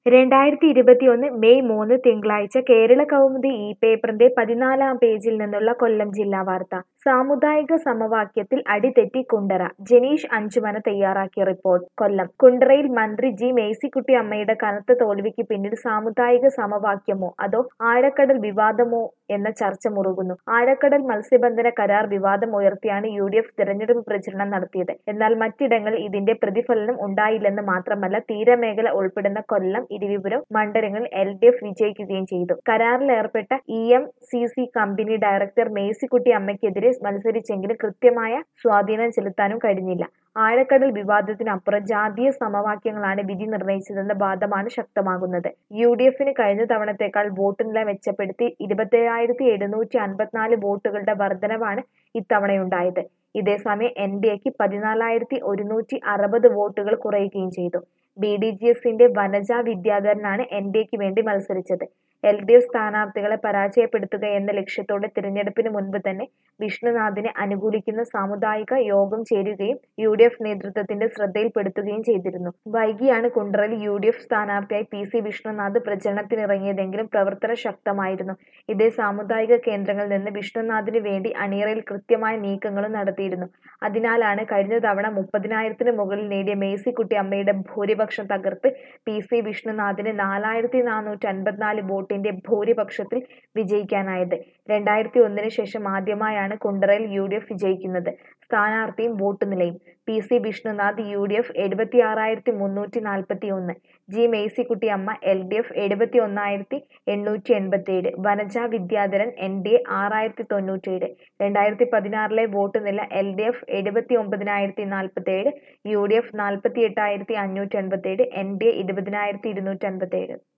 രണ്ടായിരത്തി ഇരുപത്തിയൊന്ന് മെയ് മൂന്ന് തിങ്കളാഴ്ച കേരള കൗമുദി ഈ പേപ്പറിന്റെ പതിനാലാം പേജിൽ നിന്നുള്ള കൊല്ലം ജില്ലാ വാർത്ത സാമുദായിക സമവാക്യത്തിൽ അടിതെറ്റി കുണ്ടറ ജനീഷ് അഞ്ചുമന തയ്യാറാക്കിയ റിപ്പോർട്ട് കൊല്ലം കുണ്ടറയിൽ മന്ത്രി ജി മേഴ്സിക്കുട്ടി അമ്മയുടെ കനത്ത തോൽവിക്ക് പിന്നിൽ സാമുദായിക സമവാക്യമോ അതോ ആഴക്കടൽ വിവാദമോ എന്ന ചർച്ച മുറുകുന്നു ആഴക്കടൽ മത്സ്യബന്ധന കരാർ വിവാദം ഉയർത്തിയാണ് യു ഡി എഫ് തിരഞ്ഞെടുപ്പ് പ്രചരണം നടത്തിയത് എന്നാൽ മറ്റിടങ്ങളിൽ ഇതിന്റെ പ്രതിഫലനം ഉണ്ടായില്ലെന്ന് മാത്രമല്ല തീരമേഖല ഉൾപ്പെടുന്ന കൊല്ലം ഇരുവിപുരം മണ്ഡലങ്ങളിൽ എൽ ഡി എഫ് വിജയിക്കുകയും ചെയ്തു കരാറിൽ ഏർപ്പെട്ട E M C C company director Mercykutty അമ്മയ്ക്കെതിരെ മത്സരിച്ചെങ്കിലും കൃത്യമായ സ്വാധീനം ചെലുത്താനും കഴിഞ്ഞില്ല ആഴക്കടൽ വിവാദത്തിനപ്പുറം ജാതീയ സമവാക്യങ്ങളാണ് വിധി നിർണയിച്ചതെന്ന വാദമാണ് ശക്തമാകുന്നത് യു ഡി എഫിന് കഴിഞ്ഞ തവണത്തേക്കാൾ വോട്ട് നില മെച്ചപ്പെടുത്തി ഇരുപത്തേഴായിരത്തി എഴുന്നൂറ്റി അൻപത്തിനാല് വോട്ടുകളുടെ വർധനവാണ് ഇത്തവണയുണ്ടായത് ഇതേസമയം എൻ ഡി എക്ക് പതിനാലായിരത്തി ഒരുന്നൂറ്റി അറുപത് വോട്ടുകൾ കുറയുകയും ചെയ്തു ബി ഡി ജി എസിന്റെ വനജ വിദ്യാധരനാണ് എൻ ഡി എക്ക് വേണ്ടി മത്സരിച്ചത് എൽ ഡി എഫ് സ്ഥാനാർത്ഥികളെ പരാജയപ്പെടുത്തുക എന്ന ലക്ഷ്യത്തോടെ തിരഞ്ഞെടുപ്പിന് മുൻപ് തന്നെ വിഷ്ണുനാഥിനെ അനുകൂലിക്കുന്ന സാമുദായിക യോഗം ചേരുകയും യു ഡി എഫ് നേതൃത്വത്തിന്റെ ശ്രദ്ധയിൽപ്പെടുത്തുകയും ചെയ്തിരുന്നു വൈകിയാണ് കുണ്ടറയിൽ യു ഡി എഫ് സ്ഥാനാർത്ഥിയായി പി സി വിഷ്ണുനാഥ് പ്രചരണത്തിനിറങ്ങിയതെങ്കിലും പ്രവർത്തനം ശക്തമായിരുന്നു ഇതേ സാമുദായിക കേന്ദ്രങ്ങളിൽ നിന്ന് വിഷ്ണുനാഥിന് വേണ്ടി അണിയറയിൽ കൃത്യമായ നീക്കങ്ങളും നടത്തിയിരുന്നു അതിനാലാണ് കഴിഞ്ഞ തവണ മുപ്പതിനായിരത്തിന് മുകളിൽ നേടിയ മേഴ്സിക്കുട്ടി അമ്മയുടെ ഭൂരിപക്ഷം തകർത്ത് പി സി വിഷ്ണുനാഥിന് നാലായിരത്തി നാനൂറ്റി അൻപത്തിനാല് വോട്ടിന്റെ ഭൂരിപക്ഷത്തിൽ വിജയിക്കാനായത് രണ്ടായിരത്തി ഒന്നിന് ശേഷം ആദ്യമായാണ് കുണ്ടറയിൽ യു ഡി എഫ് വിജയിക്കുന്നത് സ്ഥാനാർത്ഥിയും വോട്ട് നിലയും P C Vishnunath U D F എഴുപത്തി ആറായിരത്തി മുന്നൂറ്റി നാൽപ്പത്തി ഒന്ന് ജി മേഴ്സിക്കുട്ടി അമ്മ എൽ ഡി എഫ് എഴുപത്തി ഒന്നായിരത്തി എണ്ണൂറ്റി എൺപത്തിയേഴ് Vanaja Vidyadharan N D A ആറായിരത്തി തൊണ്ണൂറ്റിയേഴ് രണ്ടായിരത്തി പതിനാറിലെ വോട്ട് നില എൽ ഡി എഫ് എഴുപത്തി ഒമ്പതിനായിരത്തി നാൽപ്പത്തിയേഴ് യു ഡി എഫ് നാൽപ്പത്തി എട്ടായിരത്തി അഞ്ഞൂറ്റി എൺപത്തിയേഴ് എൻ ഡി എ ഇരുപതിനായിരത്തി ഇരുന്നൂറ്റി അൻപത്തിയേഴ്